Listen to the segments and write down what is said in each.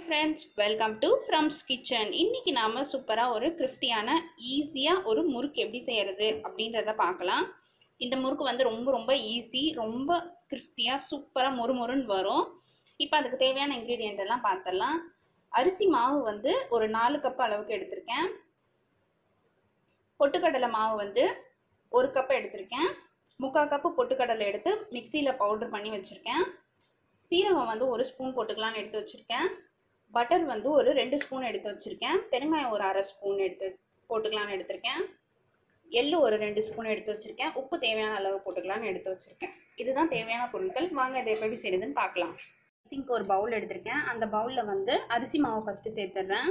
friends welcome to ஃப்ரம்ஸ் kitchen இன்னைக்கு நாம சூப்பராக ஒரு கிறிஸ்டியான ஈஸியாக ஒரு முறுக்கு எப்படி செய்யறது அப்படின்றத பார்க்கலாம் இந்த முறுக்கு வந்து ரொம்ப ரொம்ப ஈஸி ரொம்ப கிறிஸ்டியாக சூப்பராக மொறுமொறுன்னு வரும் இப்போ அதுக்கு தேவையான இன்க்ரீடியன்ட் எல்லாம் பார்த்துடலாம் அரிசி மாவு வந்து ஒரு நாலு கப் அளவுக்கு எடுத்திருக்கேன் பொட்டுக்கடலை மாவு வந்து ஒரு கப் எடுத்திருக்கேன் முக்கால் கப்பு பொட்டுக்கடலை எடுத்து மிக்சியில் பவுடர் பண்ணி வச்சுருக்கேன் சீரகம் வந்து ஒரு ஸ்பூன் போட்டுக்கலான்னு எடுத்து வச்சுருக்கேன் பட்டர் வந்து ஒரு ரெண்டு ஸ்பூன் எடுத்து வச்சுருக்கேன் பெருங்காயம் ஒரு அரை ஸ்பூன் எடுத்து போட்டுக்கலான்னு எடுத்திருக்கேன் எள்ளு ஒரு ரெண்டு ஸ்பூன் எடுத்து வச்சுருக்கேன் உப்பு தேவையான அளவு போட்டுக்கலான்னு எடுத்து வச்சுருக்கேன் இதுதான் தேவையான பொருட்கள் வாங்க இதை எப்படி செய்யுதுன்னு பார்க்கலாம் சிங்க் ஒரு பவுல் எடுத்திருக்கேன் அந்த பவுலில் வந்து அரிசி மாவு ஃபஸ்ட்டு சேர்த்துடுறேன்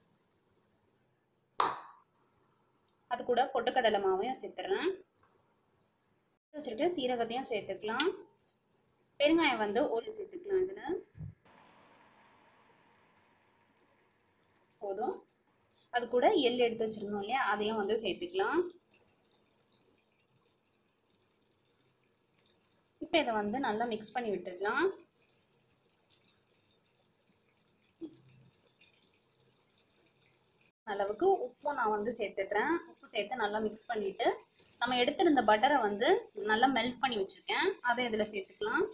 அது கூட பொட்டுக்கடலை மாவையும் சேர்த்துடுறேன் வச்சுருக்க சீரகத்தையும் சேர்த்துக்கலாம் பெருங்காயம் வந்து ஒரு சேர்த்துக்கலாம் இதில் போதும் அது கூட எள் எடுத்து வச்சிருந்தோம் இல்லையா அதையும் வந்து சேர்த்துக்கலாம் இப்போ இதை வந்து நல்லா மிக்ஸ் பண்ணி விட்டுடலாம் அளவுக்கு உப்பும் நான் வந்து சேர்த்துடுறேன் உப்பு சேர்த்து நல்லா மிக்ஸ் பண்ணிட்டு நம்ம எடுத்திருந்த பட்டரை வந்து நல்லா மெல்ட் பண்ணி வச்சுருக்கேன் அதை இதில் சேர்த்துக்கலாம்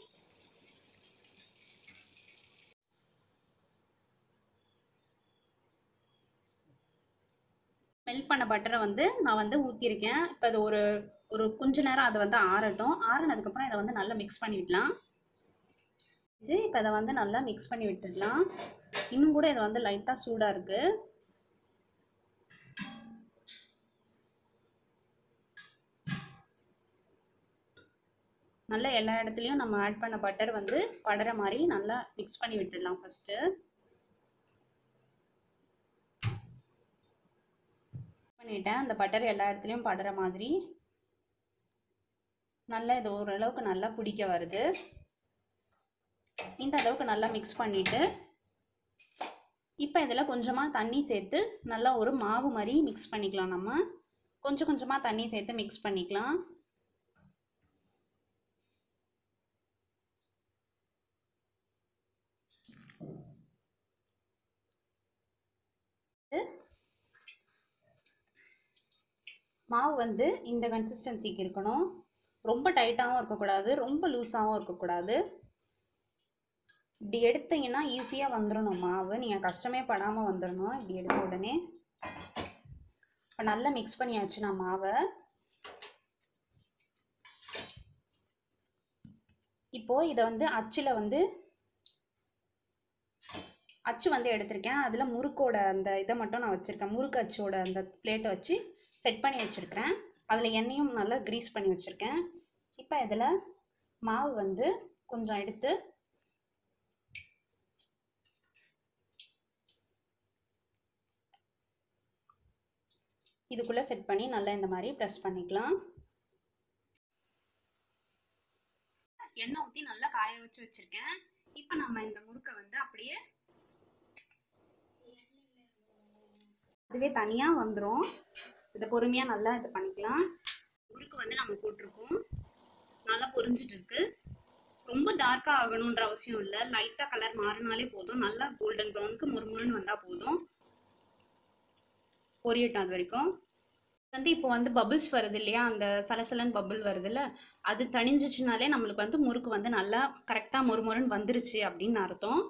மெல்ட் பண்ண பட்டரை வந்து நான் வந்து ஊற்றிருக்கேன் இப்போ அது ஒரு ஒரு கொஞ்ச நேரம் அதை வந்து ஆறட்டும் ஆறுனதுக்கப்புறம் இதை வந்து நல்லா மிக்ஸ் பண்ணி விடலாம் இப்போ இதை வந்து நல்லா மிக்ஸ் பண்ணி விட்டுடலாம் இன்னும் கூட இது வந்து லைட்டாக சூடாக இருக்குது நல்லா எல்லா இடத்துலையும் நம்ம ஆட் பண்ண பட்டர் வந்து படுற மாதிரி நல்லா மிக்ஸ் பண்ணி விட்டுடலாம் ஃபஸ்ட்டு பண்ணிட்டேன் அந்த பட்டர் எல்லா இடத்துலையும் படுற மாதிரி நல்லா இது ஓரளவுக்கு நல்லா பிடிக்க வருது இந்த அளவுக்கு நல்லா மிக்ஸ் பண்ணிவிட்டு இப்போ இதில் கொஞ்சமாக தண்ணி சேர்த்து நல்லா ஒரு மாவு மாதிரி மிக்ஸ் பண்ணிக்கலாம் நம்ம கொஞ்சம் கொஞ்சமாக தண்ணி சேர்த்து மிக்ஸ் பண்ணிக்கலாம் மாவு வந்து இந்த கன்சிஸ்டன்சிக்கு இருக்கணும் ரொம்ப டைட்டாகவும் இருக்கக்கூடாது ரொம்ப லூஸாகவும் இருக்கக்கூடாது இப்படி எடுத்தீங்கன்னா ஈஸியாக வந்துடணும் மாவு நீங்கள் கஷ்டமே படாமல் வந்துடணும் இப்படி எடுத்த உடனே இப்போ நல்லா மிக்ஸ் பண்ணியாச்சு நான் மாவை இப்போது இதை வந்து அச்சில் வந்து அச்சு வந்து எடுத்திருக்கேன் அதில் முறுக்கோட அந்த இதை மட்டும் நான் வச்சுருக்கேன் முறுக்கு அச்சோட அந்த பிளேட்டை வச்சு செட் பண்ணி வச்சுருக்கிறேன் அதில் எண்ணெயும் நல்லா க்ரீஸ் பண்ணி வச்சுருக்கேன் இப்போ இதில் மாவு வந்து கொஞ்சம் எடுத்து இதுக்குள்ளே செட் பண்ணி நல்லா இந்த மாதிரி ப்ரெஸ் பண்ணிக்கலாம் எண்ணெய் ஊற்றி நல்லா காய வச்சு வச்சுருக்கேன் இப்போ நம்ம இந்த முறுக்கை வந்து அப்படியே அதுவே தனியாக வந்துடும் இதை பொறுமையாக நல்லா இது பண்ணிக்கலாம் முறுக்கு வந்து நம்ம போட்டிருக்கோம் நல்லா பொரிஞ்சிட்டு இருக்கு ரொம்ப டார்க்காக ஆகணுன்ற அவசியம் இல்லை லைட்டாக கலர் மாறினாலே போதும் நல்லா கோல்டன் ப்ரௌனுக்கு முறுமுறுன்னு வந்தால் போதும் பொரியட்டும் அது வரைக்கும் வந்து இப்போ வந்து பபிள்ஸ் வருது இல்லையா அந்த சலசலன் பபிள் வருதுல்ல அது தணிஞ்சிச்சுனாலே நம்மளுக்கு வந்து முறுக்கு வந்து நல்லா கரெக்டாக முறுமுறுன்னு வந்துருச்சு அப்படின்னு அர்த்தம்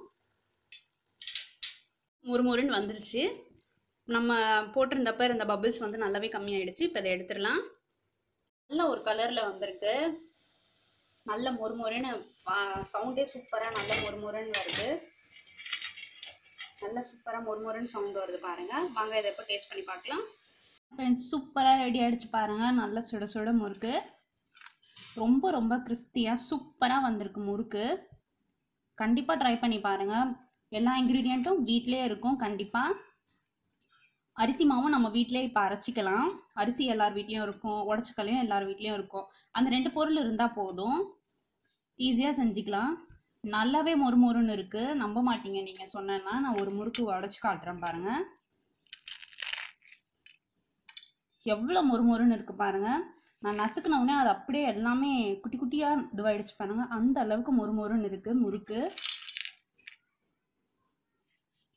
முறுமுறுன்னு வந்துருச்சு நம்ம போட்டிருந்தப்ப இருந்த பபிள்ஸ் வந்து நல்லாவே கம்மியாயிடுச்சு இப்போ இதை எடுத்துடலாம் நல்ல ஒரு கலரில் வந்திருக்கு நல்ல மொறுமொறுன்னு சவுண்டே சூப்பராக நல்ல மொறுமொறுன்னு வருது நல்ல சூப்பராக மொறுமொறுன்னு சவுண்ட் வருது பாருங்கள் வாங்க இதை இப்போ டேஸ்ட் பண்ணி பார்க்கலாம் ஃப்ரெண்ட்ஸ் சூப்பராக ரெடி ஆகிடுச்சு பாருங்கள் நல்ல சுட சுட முறுக்கு ரொம்ப ரொம்ப கிறிஸ்பியாக சூப்பராக வந்திருக்கு முறுக்கு கண்டிப்பாக ட்ரை பண்ணி பாருங்கள் எல்லா இன்க்ரீடியண்ட்டும் வீட்டிலே இருக்கும் கண்டிப்பாக அரிசி மாவும் நம்ம வீட்டிலே இப்போ அரைச்சிக்கலாம் அரிசி எல்லார் வீட்லேயும் இருக்கும் உடச்சிக்கலையும் எல்லார் வீட்லேயும் இருக்கும் அந்த ரெண்டு பொருள் இருந்தால் போதும் ஈஸியாக செஞ்சுக்கலாம் நல்லாவே மொறுமொறுன்னு இருக்குது நம்ப மாட்டீங்க நீங்கள் சொன்னேன்னா நான் ஒரு முறுக்கு உடச்சி காட்டுறேன் பாருங்கள் எவ்வளோ மொறுமொறுன்னு இருக்குது பாருங்கள் நான் நசுக்கினவுடனே அது அப்படியே எல்லாமே குட்டி குட்டியாக இதுவாகிடுச்சு பாருங்கள் அந்த அளவுக்கு மொறுமொறுன்னு இருக்குது முறுக்கு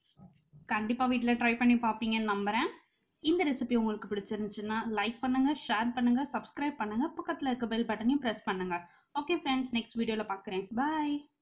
கண்டிப்பாக வீட்டில் ட்ரை பண்ணி பார்ப்பீங்கன்னு நம்புகிறேன் இந்த ரெசிபி உங்களுக்கு பிடிச்சிருந்துச்சுன்னா லைக் பண்ணுங்கள் ஷேர் பண்ணுங்கள் சப்ஸ்கிரைப் பண்ணுங்கள் பக்கத்தில் இருக்க பெல் பட்டனையும் ப்ரெஸ் பண்ணுங்கள் ஓகே ஃப்ரெண்ட்ஸ் நெக்ஸ்ட் வீடியோவில் பார்க்குறேன் பாய்